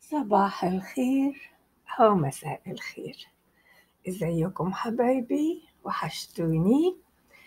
صباح الخير أو مساء الخير ازيكم حبايبي وحشتوني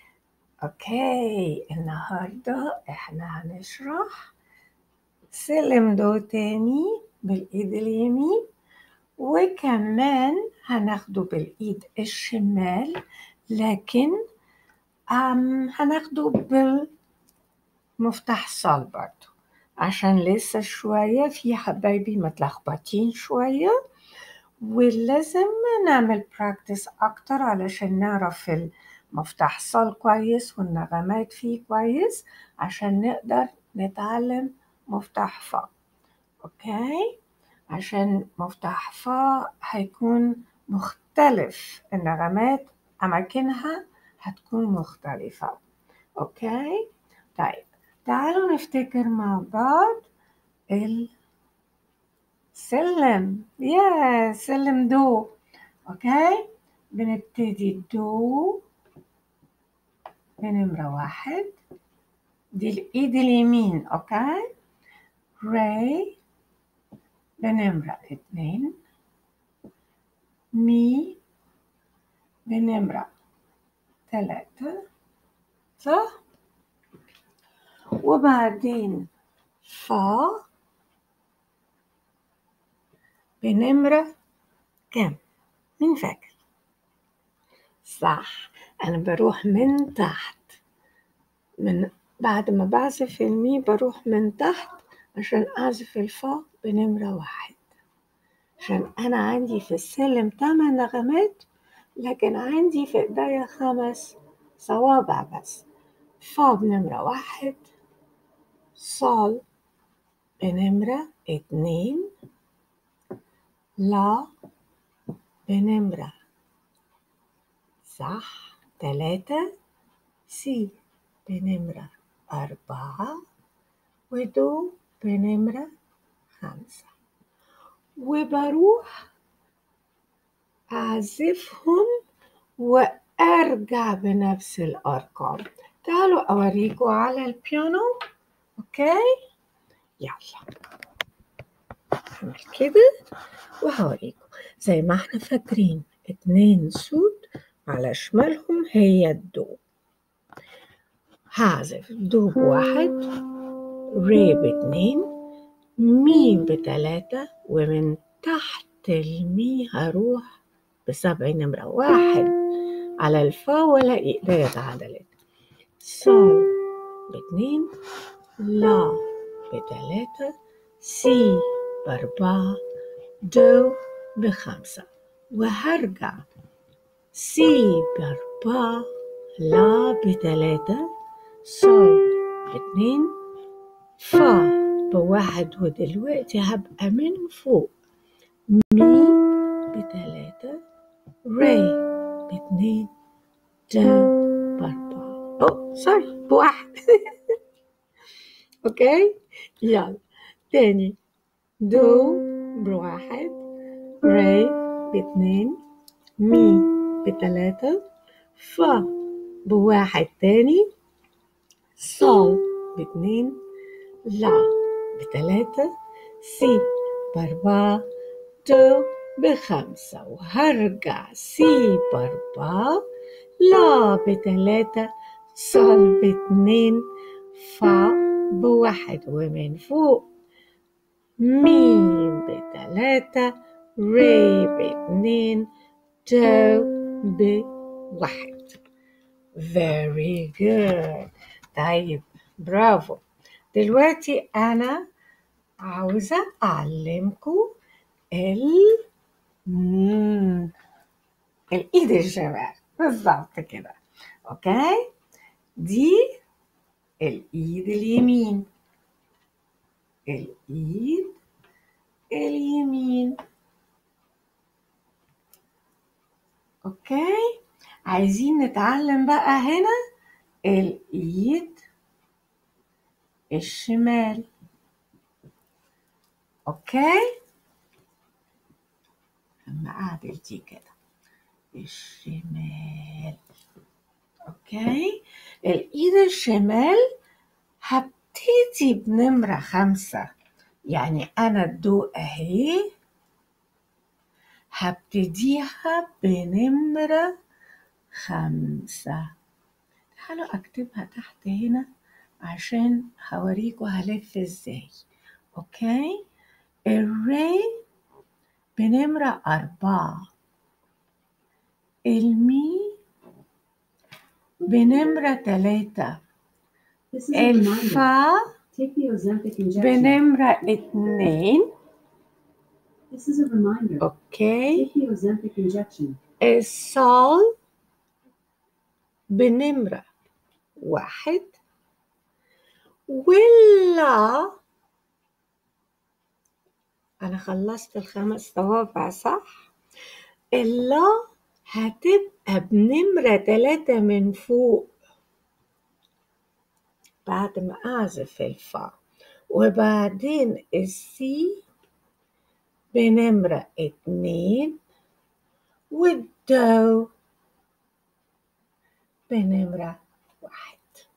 اوكي النهاردة احنا هنشرح سلم دو تاني بالايد اليمين وكمان هناخده بالايد الشمال لكن أم هناخده بالمفتاح صال برضو عشان لسه شوية في حبايبي متلخبطين شوية ولازم نعمل براكتس أكتر علشان نعرف المفتاح صال كويس والنغمات فيه كويس عشان نقدر نتعلم مفتاح فا أوكي عشان مفتاح فا هيكون مختلف النغمات أماكنها هتكون مختلفة أوكي طيب تعالوا نفتكر مع بعض السلم يا سلم دو اوكي بنبتدي دو بنمرة واحد دي الإيد اليمين أوكي ري بنمرة اتنين مي بنمرة تلاتة صح وبعدين فا بنمرة كام؟ مين فاكر؟ صح أنا بروح من تحت من بعد ما بعزف المي بروح من تحت عشان أعزف الفا بنمرة واحد عشان أنا عندي في السلم تمن نغمات لكن عندي في إيديا خمس صوابع بس فا بنمرة واحد صال بنمرة اتنين لا بنمرة صح تلاتة سي بنمرة أربعة ودو بنمرة خمسة وبروح أعزفهم وأرجع بنفس الأرقام تعالوا أوريكم على البيانو أوكي يلا أعمل كده وهوريكم زي ما احنا فاكرين اتنين صوت على شمالهم هي الدو هعزف دو بواحد ري باتنين مي بتلاتة ومن تحت المي هروح بسبع نمرة واحد على الفا ولا ايديا اتعدلت صال باتنين لا بتلاتة سي بأربعة دو بخمسة وهرجع سي بأربعة لا بتلاتة صول باتنين فا بواحد ودلوقتي هبقى من فوق مي بتلاتة ري باتنين دو بأربعة أو سوري بواحد أوكي يلا تاني دو بواحد ري باتنين مي بتلاتة فا بواحد تاني صال باتنين لا بتلاتة سي بأربعة دو بخمسة وهرجع سي بأربعة لا بتلاتة صال باتنين فا بواحد ومن فوق مي بتلاتة ري باتنين دو بواحد very good طيب برافو دلوقتي أنا عاوزة أعلمكم ال مم. الإيد الشمال بالظبط كده أوكي دي الإيد اليمين الإيد اليمين أوكي عايزين نتعلم بقى هنا الإيد الشمال أوكي لما أعدل دي كده الشمال أوكي الإيد الشمال هبتدي بنمرة خمسة يعني أنا الدو أهي هبتديها بنمرة خمسة تعالوا أكتبها تحت هنا عشان هوريكوا هلف ازاي أوكي الري بنمرة أربعة المي بنمرة تلاتة This is a reminder. الفا Take the Ozempic injection. بنمرة اتنين This is a reminder. أوكي Take the Ozempic injection. الصال بنمرة واحد ولا أنا خلصت الخمس صوابع صح؟ اللا هتبقى بنمرة تلاتة من فوق بعد ما أعزف الفا وبعدين السي بنمرة اتنين والدو بنمرة واحد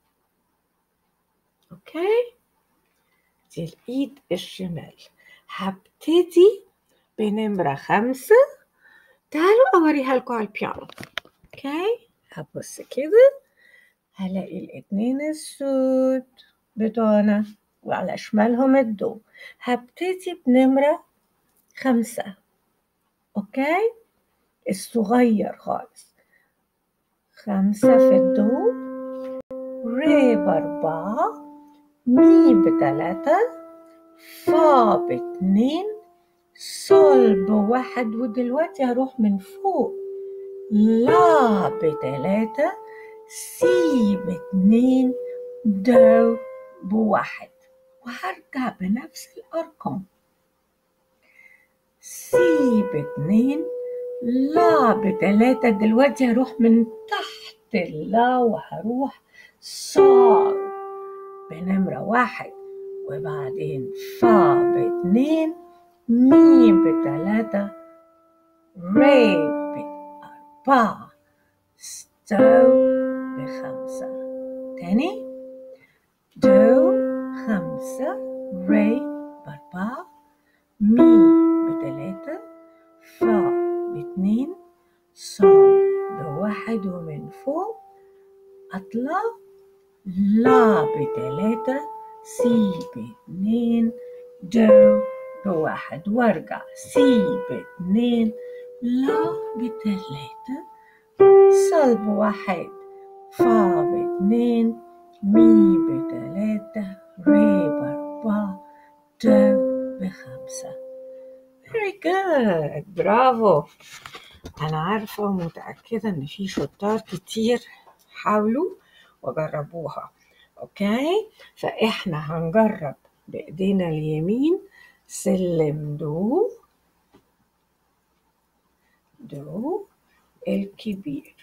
أوكي دي الإيد الشمال هبتدي بنمرة خمسة تعالوا أوريها لكم على البيانو أوكي هبص كده هلاقي الاتنين السود بتوعنا وعلى شمالهم الدو هبتدي بنمرة خمسة أوكي الصغير خالص خمسة في الدو ري بأربعة مي بتلاتة فا باتنين صول بواحد ودلوقتي هروح من فوق لا بتلاتة سي باتنين دو بواحد وهرجع بنفس الأرقام سي باتنين لا بتلاتة دلوقتي هروح من تحت اللا وهروح صاد بنمرة واحد وبعدين فا باتنين مي بتلاتة ري بأربعة ستو بخمسة تاني دو خمسة ري بأربعة مي بتلاتة فا باتنين صاد بواحد ومن فوق أطلع لا بتلاتة سي باتنين دو بواحد وارجع سي باتنين لا بتلاتة صل بواحد فا باتنين مي بتلاتة ري بأربعة دو بخمسة very good برافو أنا عارفة ومتأكدة إن في شطار كتير حاولوا وجربوها أوكي فإحنا هنجرب بإيدينا اليمين سلم دو دو الكبير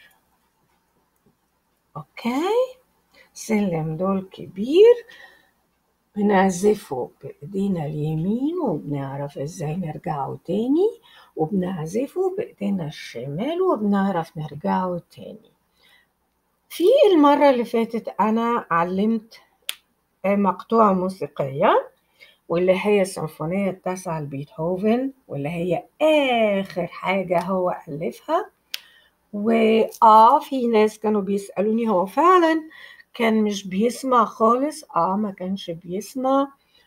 أوكي سلم دو الكبير بنعزفه بإيدينا اليمين وبنعرف إزاي نرجعه تاني وبنعزفه بإيدينا الشمال وبنعرف نرجعه تاني في المرة اللي فاتت أنا علمت مقطوعة موسيقية واللي هي السيمفونية التاسعة لبيتهوفن واللي هي آخر حاجة هو ألفها وآه في ناس كانوا بيسألوني هو فعلا كان مش بيسمع خالص آه ما كانش بيسمع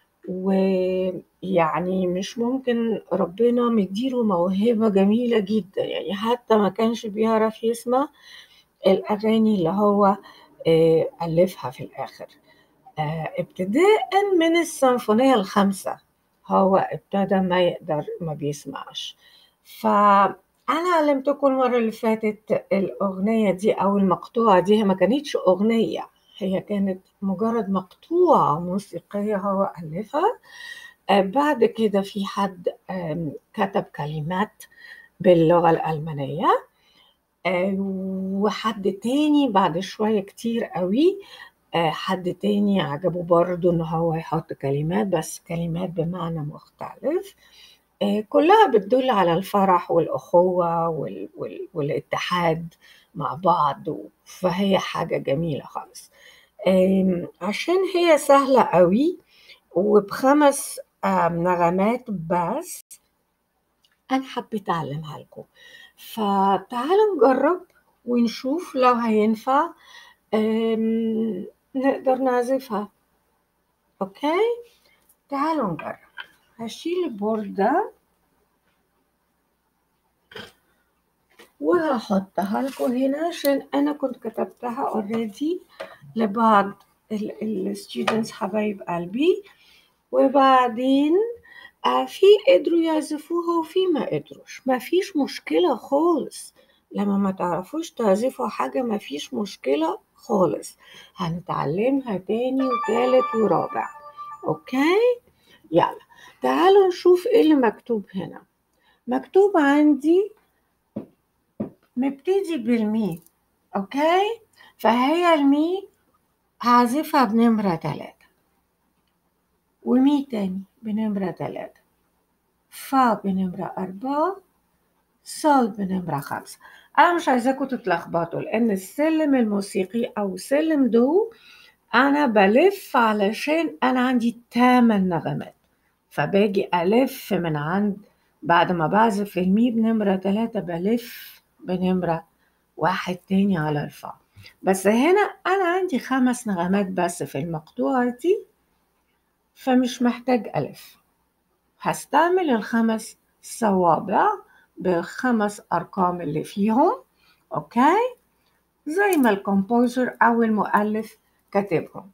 ويعني مش ممكن ربنا مديله موهبة جميلة جدا يعني حتى ما كانش بيعرف يسمع الأغاني اللي هو آه، ألفها في الآخر آه، ابتداء من السيمفونية الخامسة هو ابتدى ما يقدر ما بيسمعش فأنا علمتكم المرة اللي فاتت الأغنية دي أو المقطوعة دي هي ما كانتش أغنية هي كانت مجرد مقطوعة موسيقية هو ألفها آه، بعد كده في حد آم، كتب كلمات باللغة الألمانية آه، وحد تاني بعد شوية كتير قوي آه، حد تاني عجبه برضه ان هو يحط كلمات بس كلمات بمعنى مختلف آه، كلها بتدل على الفرح والأخوة وال- وال- والاتحاد مع بعض فهي حاجة جميلة خالص آم، عشان هي سهلة قوي وبخمس آم، نغمات بس أنا حبيت أعلمها لكم فتعالوا نجرب ونشوف لو هينفع آم، نقدر نعزفها أوكي تعالوا نجرب هشيل البورد ده وهحطها لكم هنا عشان أنا كنت كتبتها اوريدي لبعض الستودنتس حبايب قلبي وبعدين آه، في قدروا يعزفوها وفي ما قدروش ما فيش مشكلة خالص لما ما تعرفوش تعزفوا حاجة ما فيش مشكلة خالص هنتعلمها تاني وتالت ورابع اوكي يلا تعالوا نشوف ايه اللي مكتوب هنا مكتوب عندي مبتدي بالمي اوكي فهي المي هعزفها بنمرة تلاتة ومي تاني بنمرة تلاتة فا بنمرة أربعة صال بنمرة خمسة أنا مش عايزاكم تتلخبطوا لأن السلم الموسيقي أو سلم دو أنا بلف علشان أنا عندي تمن نغمات فباجي ألف من عند بعد ما بعزف المي بنمرة تلاتة بلف بنمرة واحد تاني على الفا بس هنا أنا عندي خمس نغمات بس في المقطوعة دي فمش محتاج ألف هستعمل الخمس صوابع بخمس أرقام اللي فيهم أوكي زي ما الكومبوزر أو المؤلف كاتبهم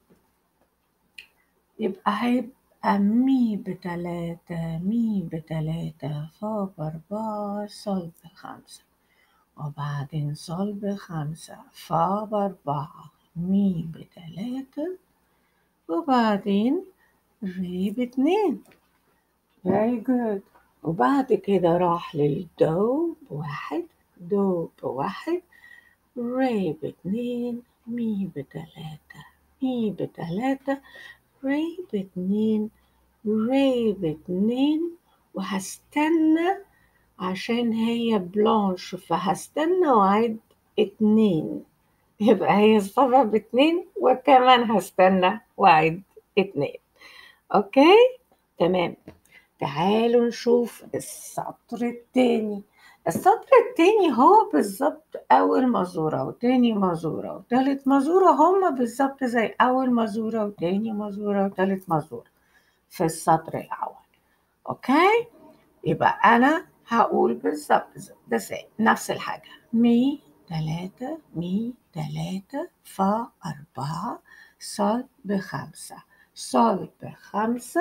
يبقى هيبقى مي بتلاتة مي بتلاتة فا بأربعة صل بخمسة وبعدين صل بخمسة فا بأربعة مي بتلاتة وبعدين ري باتنين very good وبعد كده راح للدو بواحد دو بواحد ري باتنين مي بتلاتة مي بتلاتة ري باتنين ري باتنين وهستنى عشان هي بلانش فهستنى وأعد اتنين يبقى هي الصفحة باتنين وكمان هستنى وأعد اتنين أوكي تمام تعالوا نشوف السطر التاني السطر التاني هو بالظبط أول مزورة وتاني مزورة وتالت مزورة هما بالظبط زي أول مزورة وتاني مزورة وتالت مزورة في السطر الأول أوكي يبقى أنا هقول بالظبط ده زي نفس الحاجة مي تلاتة مي تلاتة فا أربعة صل بخمسة صل بخمسة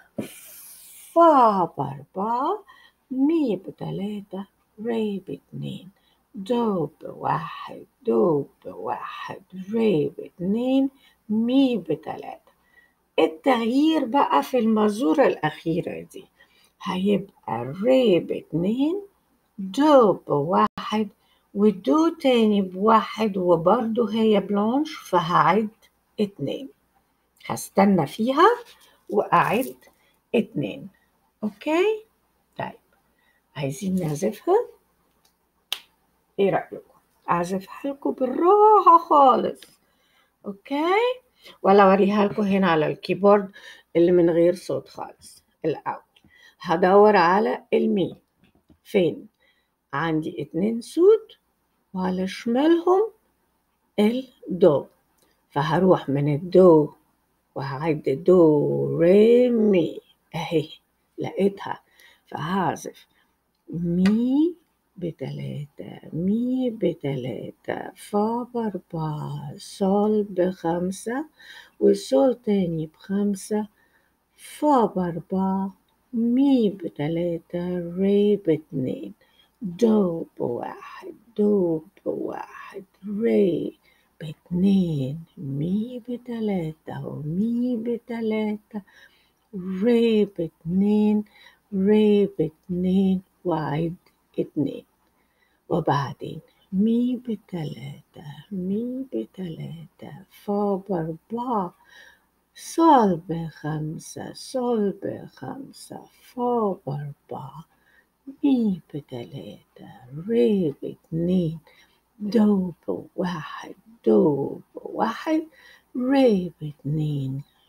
فا بأربعة مي بتلاتة ري باتنين دو بواحد دو بواحد ري باتنين مي بتلاتة التغيير بقى في المزورة الأخيرة دي هيبقى ري باتنين دو بواحد والدو تاني بواحد وبرضه هي بلانش فهعد اتنين هستنى فيها وأعد اتنين أوكي طيب عايزين نعزفها ايه رأيكم أعزفها لكم بالراحة خالص أوكي ولا أوريها لكم هنا على الكيبورد اللي من غير صوت خالص الأول هدور على المي فين عندي اتنين صوت وعلى شمالهم الدو فهروح من الدو وهعد دو ري مي اهي لقيتها فهعزف مي بتلاتة مي بتلاتة فا بأربعة صول بخمسة وصول تاني بخمسة فا بأربعة مي بتلاتة ري باتنين دو بواحد دو بواحد ري باتنين مي بتلاتة ومي بتلاتة ري باتنين ري باتنين وعد اتنين وبعدين مي بتلاتة مي بتلاتة فا بأربعة صول بخمسة صول بخمسة فا بأربعة مي بتلاتة ري باتنين دو بواحد دو بواحد ري باتنين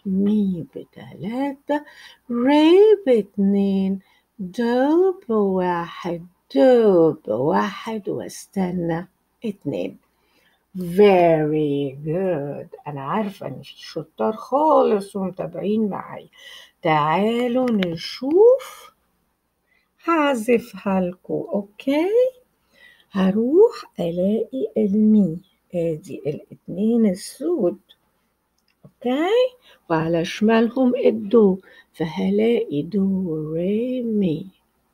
مي بتلاتة ري باتنين دو بواحد دو بواحد واستنى اتنين very good أنا عارفة إن في شطار خالص ومتابعين معايا تعالوا نشوف هعزفها لكم أوكي هروح ألاقي المي ادي الاتنين السود اوكي وعلى شمالهم الدو فهلاقي دو ري مي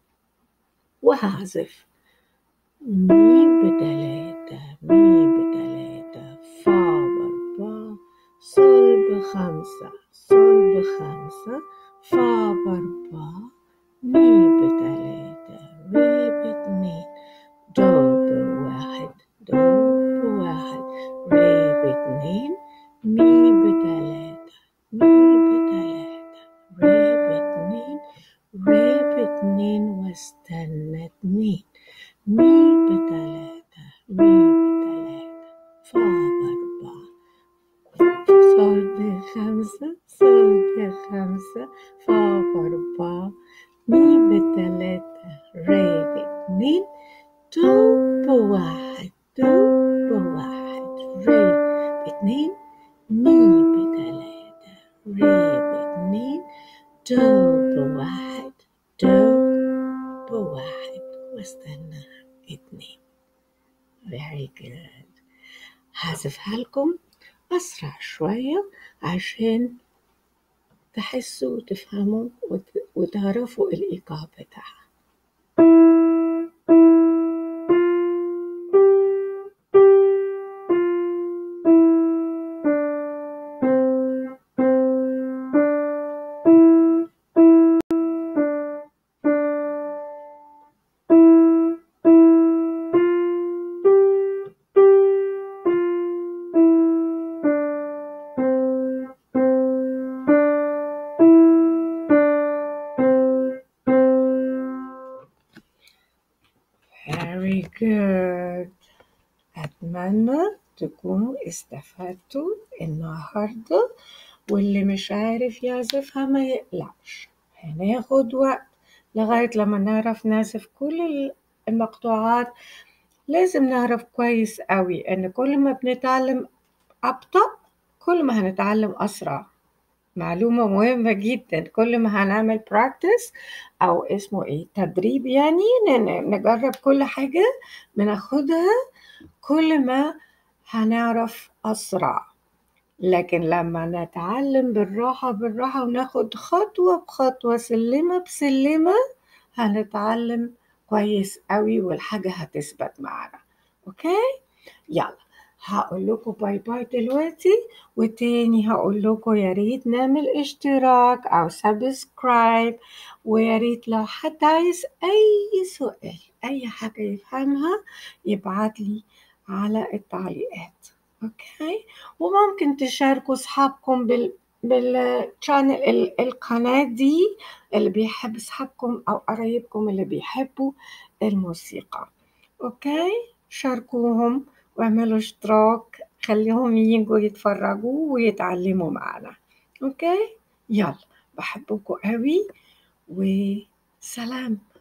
وهعزف مي بتلاتة مي بتلاتة فا بأربعة صول بخمسة صول بخمسة فا بأربعة مي بتلاتة ري باتنين دو بواحد دو بواحد ري باتنين مي بتلاتة مي بتلاتة ري باتنين ري باتنين واستنى اتنين مي بتلاتة مي بتلاتة فا بأربعة صول بخمسة صول بخمسة فا بأربعة مي بتلاتة ري باتنين دو بواحد دو بواحد ري باتنين مي بتلاتة ري باتنين دو بواحد دو بواحد واستنى اتنين very good هعزفها لكم أسرع شوية عشان تحسوا وتفهموا وت- وتعرفوا الإيقاع بتاعها very good أتمنى تكونوا استفدتوا النهاردة واللي مش عارف يعزفها ما يقلقش هناخد وقت لغاية لما نعرف نعزف كل المقطوعات لازم نعرف كويس قوي إن كل ما بنتعلم أبطأ كل ما هنتعلم أسرع معلومة مهمة جدا كل ما هنعمل practice أو اسمه إيه تدريب يعني ن- نجرب كل حاجة بناخدها كل ما هنعرف أسرع لكن لما نتعلم بالراحة بالراحة وناخد خطوة بخطوة سلمة بسلمة هنتعلم كويس قوي والحاجة هتثبت معانا أوكي يلا هقول لكم باي باي دلوقتي وتاني هقول لكم يا ريت نعمل اشتراك او سبسكرايب ويا ريت لو حد عايز اي سؤال اي حاجة يفهمها يبعت لي على التعليقات اوكي وممكن تشاركوا اصحابكم بال بالشانل ال- القناة دي اللي بيحب اصحابكم او قرايبكم اللي بيحبوا الموسيقى اوكي شاركوهم واعملوا اشتراك خليهم يجوا يتفرجوا ويتعلموا معنا اوكي يلا بحبكم قوي وسلام